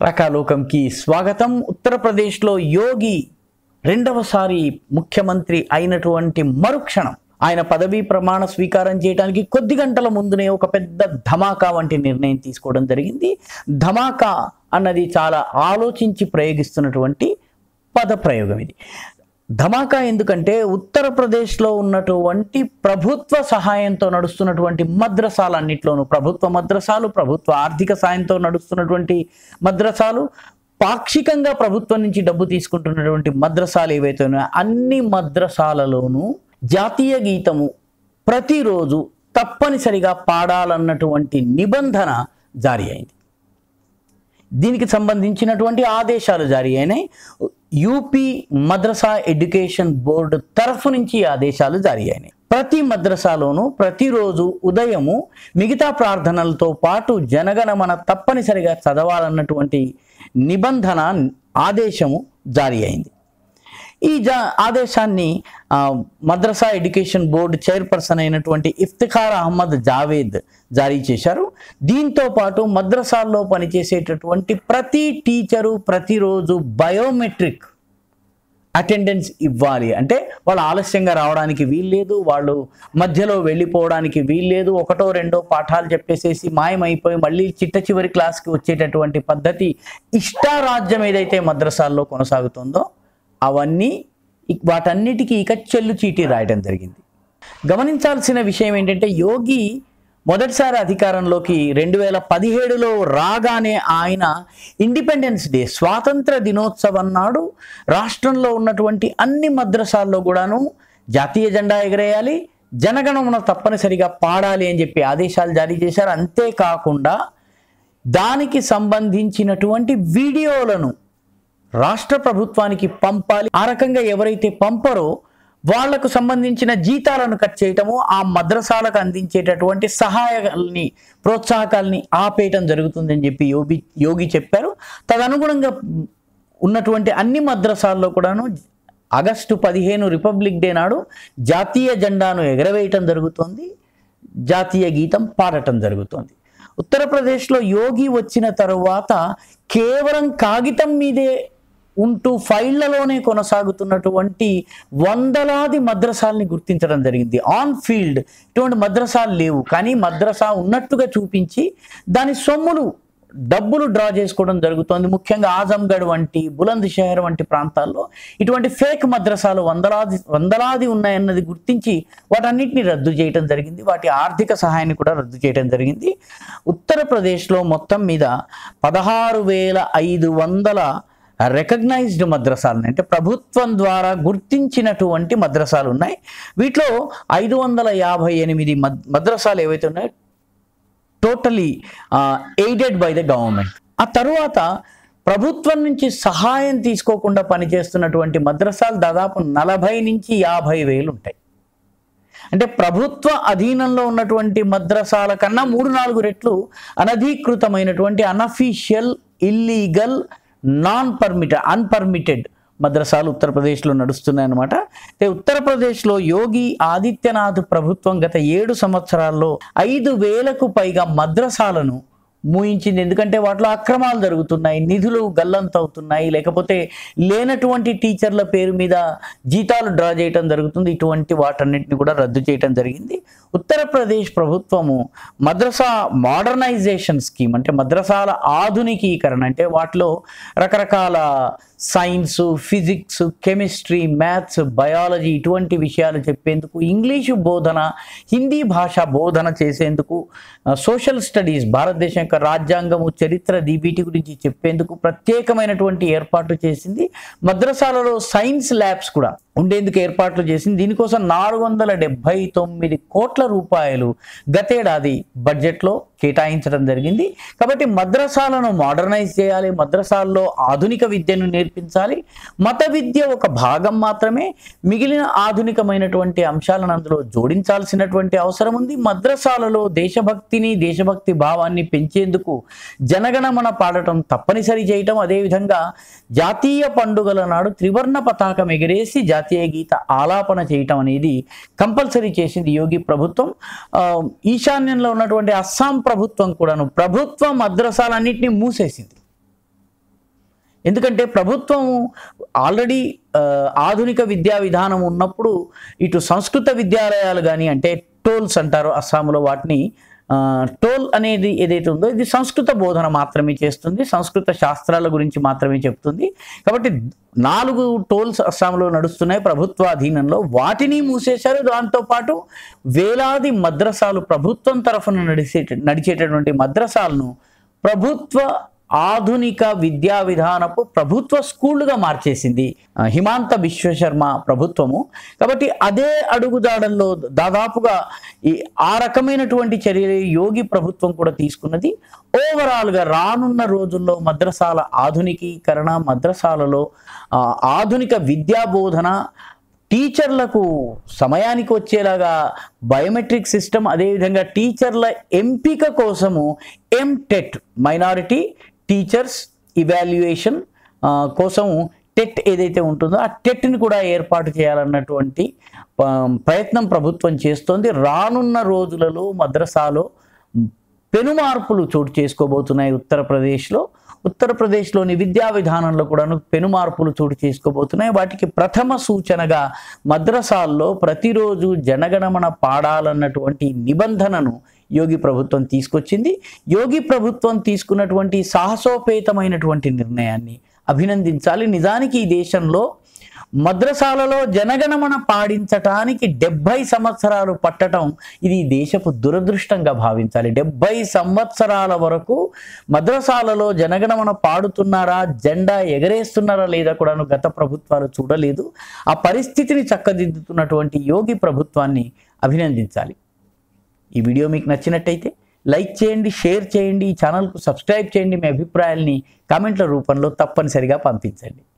రకాలోకంకి స్వాగతం ఉత్తరప్రదేశ్లో యోగి రెండవసారి ముఖ్యమంత్రి అయినటువంటి మరుక్షణం ఆయన పదవీ ప్రమాణ స్వీకారం చేయడానికి కొద్ది గంటల ముందునే ఒక పెద్ద ధమాకా వంటి నిర్ణయం తీసుకోవడం జరిగింది ధమాకా అన్నది చాలా ఆలోచించి ప్రయోగిస్తున్నటువంటి పద ప్రయోగం ఇది ధమాకా ఎందుకంటే ఉత్తరప్రదేశ్లో ఉన్నటువంటి ప్రభుత్వ సహాయంతో నడుస్తున్నటువంటి మద్రసాలన్నిట్లోనూ ప్రభుత్వ మద్రసాలు ప్రభుత్వ ఆర్థిక సాయంతో నడుస్తున్నటువంటి మద్రసాలు పాక్షికంగా ప్రభుత్వం నుంచి డబ్బు తీసుకుంటున్నటువంటి మద్రసాలు ఏవైతే ఉన్నాయో అన్ని మద్రసాలలోనూ జాతీయ గీతము ప్రతిరోజు తప్పనిసరిగా పాడాలన్నటువంటి నిబంధన జారీ అయింది దీనికి సంబంధించినటువంటి ఆదేశాలు జారీ అయినాయి యూపీ మద్రసా ఎడ్యుకేషన్ బోర్డు తరఫు నుంచి ఈ ఆదేశాలు జారీ అయినాయి ప్రతి మద్రసాలోనూ ప్రతిరోజు ఉదయము మిగతా ప్రార్థనలతో పాటు జనగణమన తప్పనిసరిగా చదవాలన్నటువంటి నిబంధన ఆదేశము జారీ అయింది ఈ జా ఆదేశాన్ని ఆ, మద్రసా ఎడ్యుకేషన్ బోర్డు చైర్పర్సన్ అయినటువంటి ఇఫ్తిఖార్ అహ్మద్ జావేద్ జారీ చేశారు దీంతో పాటు మద్రసాల్లో పనిచేసేటటువంటి ప్రతి టీచరు ప్రతిరోజు బయోమెట్రిక్ అటెండెన్స్ ఇవ్వాలి అంటే వాళ్ళు ఆలస్యంగా రావడానికి వీల్లేదు వాళ్ళు మధ్యలో వెళ్ళిపోవడానికి వీల్లేదు ఒకటో రెండో పాఠాలు చెప్పేసేసి మాయమైపోయి మళ్ళీ చిట్ట చివరి క్లాస్కి వచ్చేటటువంటి పద్ధతి ఇష్టారాజ్యం ఏదైతే మద్రసాల్లో కొనసాగుతుందో అవన్నీ ఇక్- వాటన్నిటికీ ఇక చెల్లు చీటీ రాయడం జరిగింది గమనించాల్సిన విషయం ఏంటంటే యోగి మొదటిసారి అధికారంలోకి రెండు వేల పదిహేడులో రాగానే ఆయన ఇండిపెండెన్స్ డే స్వాతంత్ర దినోత్సవం నాడు రాష్ట్రంలో ఉన్నటువంటి అన్ని మద్రసాల్లో కూడాను జాతీయ జెండా ఎగరేయాలి జనగణమన తప్పనిసరిగా పాడాలి అని చెప్పి ఆదేశాలు జారీ చేశారు అంతేకాకుండా దానికి సంబంధించినటువంటి వీడియోలను రాష్ట్ర ప్రభుత్వానికి పంపాలి ఆ రకంగా ఎవరైతే పంపరో వాళ్లకు సంబంధించిన జీతాలను కట్ చేయటము ఆ మద్రసాలకు అందించేటటువంటి సహాయాల్ని ప్రోత్సాహకాల్ని ఆపేయటం జరుగుతుందని చెప్పి యోగి యోగి చెప్పారు తదనుగుణంగా ఉన్నటువంటి అన్ని మద్రసాల్లో కూడాను ఆగస్టు పదిహేను రిపబ్లిక్ డే నాడు జాతీయ జెండాను ఎగరవేయటం జరుగుతోంది జాతీయ గీతం పాడటం జరుగుతోంది ఉత్తరప్రదేశ్లో యోగి వచ్చిన తరువాత కేవలం కాగితం మీదే ఉంటూ ఫైళ్లలోనే కొనసాగుతున్నటువంటి వందలాది మద్రసాల్ని గుర్తించడం జరిగింది ఆన్ ఫీల్డ్ ఇటువంటి మద్రసాలు లేవు కానీ మద్రసా ఉన్నట్టుగా చూపించి దాని సొమ్ములు డబ్బులు డ్రా చేసుకోవడం జరుగుతోంది ముఖ్యంగా ఆజంగఢ్ వంటి బులంద్ షహర్ వంటి ప్రాంతాల్లో ఇటువంటి ఫేక్ మద్రసాలు వందలాది వందలాది ఉన్నాయన్నది గుర్తించి వాటన్నిటిని రద్దు చేయడం జరిగింది వాటి ఆర్థిక సహాయాన్ని కూడా రద్దు చేయడం జరిగింది ఉత్తరప్రదేశ్లో మొత్తం మీద పదహారు వేల ఐదు వందల రికగ్నైజ్డ్ మద్రసాలు అంటే ప్రభుత్వం ద్వారా గుర్తించినటువంటి మద్రసాలు ఉన్నాయి వీటిలో ఐదు వందల యాభై ఎనిమిది మద్ మద్రసాలు ఏవైతే ఉన్నాయో totally aided by the government ఆ తరువాత ప్రభుత్వం నుంచి సహాయం తీసుకోకుండా పనిచేస్తున్నటువంటి మద్రసాలు దాదాపు నలభై నుంచి యాభై వేలు ఉంటాయి అంటే ప్రభుత్వ అధీనంలో ఉన్నటువంటి మద్రసాల కన్నా మూడు నాలుగు రెట్లు అనధీకృతమైనటువంటి unofficial illegal non permitted unpermitted మద్రసాలు ఉత్తరప్రదేశ్లో నడుస్తున్నాయన్నమాట అయితే ఉత్తరప్రదేశ్లో యోగి ఆదిత్యనాథ్ ప్రభుత్వం గత ఏడు సంవత్సరాల్లో ఐదు వేలకు పైగా మద్రసాలను మూయించింది ఎందుకంటే వాటిలో అక్రమాలు జరుగుతున్నాయి నిధులు గల్లంతవుతున్నాయి లేకపోతే లేనటువంటి టీచర్ల పేరు మీద జీతాలు డ్రా చేయటం జరుగుతుంది ఇటువంటి వాటన్నిటిని కూడా రద్దు చేయటం జరిగింది ఉత్తరప్రదేశ్ ప్రభుత్వము మద్రసా మోడర్నైజేషన్ స్కీమ్ అంటే మద్రసాల ఆధునికీకరణ అంటే వాటిలో రకరకాల science physics chemistry maths biology ఇటువంటి విషయాలు చెప్పేందుకు ఇంగ్లీషు బోధన హిందీ భాష బోధన చేసేందుకు సోషల్ స్టడీస్ భారతదేశం యొక్క రాజ్యాంగము చరిత్ర ది వీటి గురించి చెప్పేందుకు ప్రత్యేకమైనటువంటి ఏర్పాట్లు చేసింది మద్రసాలలో సైన్స్ ల్యాబ్స్ కూడా ఉండేందుకు ఏర్పాట్లు చేసింది దీనికోసం నాలుగు వందల డెబ్బై తొమ్మిది కోట్ల రూపాయలు గతేడాది బడ్జెట్లో కేటాయించడం జరిగింది కాబట్టి మద్రసాలను మోడర్నైజ్ చేయాలి మద్రసాల్లో ఆధునిక విద్యను నేర్పించాలి మత విద్య ఒక భాగం మాత్రమే మిగిలిన ఆధునికమైనటువంటి అంశాలను అందులో జోడించాల్సినటువంటి అవసరం ఉంది మద్రసాలలో దేశభక్తిని దేశభక్తి భావాన్ని పెంచేందుకు జనగణమన పాడటం తప్పనిసరి చేయటం అదేవిధంగా జాతీయ పండుగల నాడు త్రివర్ణ పతాకం ఎగిరేసి జాతీయ గీత ఆలాపన చేయటం అనేది కంపల్సరీ చేసింది యోగి ప్రభుత్వం ఆ, ఈశాన్యంలో ఉన్నటువంటి అస్సాం ప్రభుత్వం కూడాను ప్రభుత్వ మద్రసాలన్నింటినీ మూసేసింది ఎందుకంటే ప్రభుత్వం ఆల్రెడీ ఆ, ఆధునిక విద్యా విధానం ఉన్నప్పుడు ఇటు సంస్కృత విద్యాలయాలు కానీ అంటే టోల్స్ అంటారు అస్సాంలో వాటిని ఆ, టోల్ అనేది ఏదైతే ఉందో ఇది సంస్కృత బోధన మాత్రమే చేస్తుంది సంస్కృత శాస్త్రాల గురించి మాత్రమే చెప్తుంది కాబట్టి నాలుగు టోల్స్ అస్సాంలో నడుస్తున్నాయి ప్రభుత్వ అధీనంలో వాటిని మూసేశారు దాంతోపాటు వేలాది మద్రసాలు ప్రభుత్వం తరఫున నడిచే నడిచేటటువంటి మద్రసాలను ప్రభుత్వ ఆధునిక విద్యా విధానపు ప్రభుత్వ స్కూళ్ళుగా మార్చేసింది ఆ, హిమాంత విశ్వశర్మ ప్రభుత్వము కాబట్టి అదే అడుగుదాడల్లో దాదాపుగా ఈ ఆ రకమైనటువంటి చర్యలు యోగి ప్రభుత్వం కూడా తీసుకున్నది ఓవరాల్గా రానున్న రోజుల్లో మద్రసాల ఆధునికీకరణ మద్రసాలలో ఆ, ఆధునిక విద్యా బోధన టీచర్లకు సమయానికి వచ్చేలాగా బయోమెట్రిక్ సిస్టమ్ అదేవిధంగా టీచర్ల ఎంపిక కోసము ఎంటెట్ మైనారిటీ టీచర్స్ ఇవాల్యుయేషన్ కోసము టెట్ ఏదైతే ఉంటుందో ఆ టెట్ని కూడా ఏర్పాటు చేయాలన్నటువంటి ఆ, ప్రయత్నం ప్రభుత్వం చేస్తోంది రానున్న రోజులలో మద్రసాలో పెను మార్పులు చోటు చేసుకోబోతున్నాయి ఉత్తరప్రదేశ్లో ఉత్తరప్రదేశ్లోని విద్యా విధానంలో కూడాను పెను మార్పులు చోటు చేసుకోబోతున్నాయి వాటికి ప్రథమ సూచనగా మద్రసాల్లో ప్రతిరోజు జనగణమన పాడాలన్నటువంటి నిబంధనను యోగి ప్రభుత్వం తీసుకొచ్చింది యోగి ప్రభుత్వం తీసుకున్నటువంటి సాహసోపేతమైనటువంటి నిర్ణయాన్ని అభినందించాలి నిజానికి ఈ దేశంలో మద్రసాలలో జనగణమన పాడించటానికి డెబ్బై సంవత్సరాలు పట్టడం ఇది ఈ దేశపు దురదృష్టంగా భావించాలి డెబ్బై సంవత్సరాల వరకు మద్రసాలలో జనగణమన పాడుతున్నారా జెండా ఎగరేస్తున్నారా లేదా కూడాను గత ప్రభుత్వాలు చూడలేదు ఆ పరిస్థితిని చక్కదిద్దుతున్నటువంటి యోగి ప్రభుత్వాన్ని అభినందించాలి ఈ వీడియో మీకు నచ్చినట్టయితే లైక్ చేయండి షేర్ చేయండి ఈ ఛానల్కు సబ్స్క్రైబ్ చేయండి మీ అభిప్రాయాల్ని కామెంట్ల రూపంలో తప్పనిసరిగా పంపించండి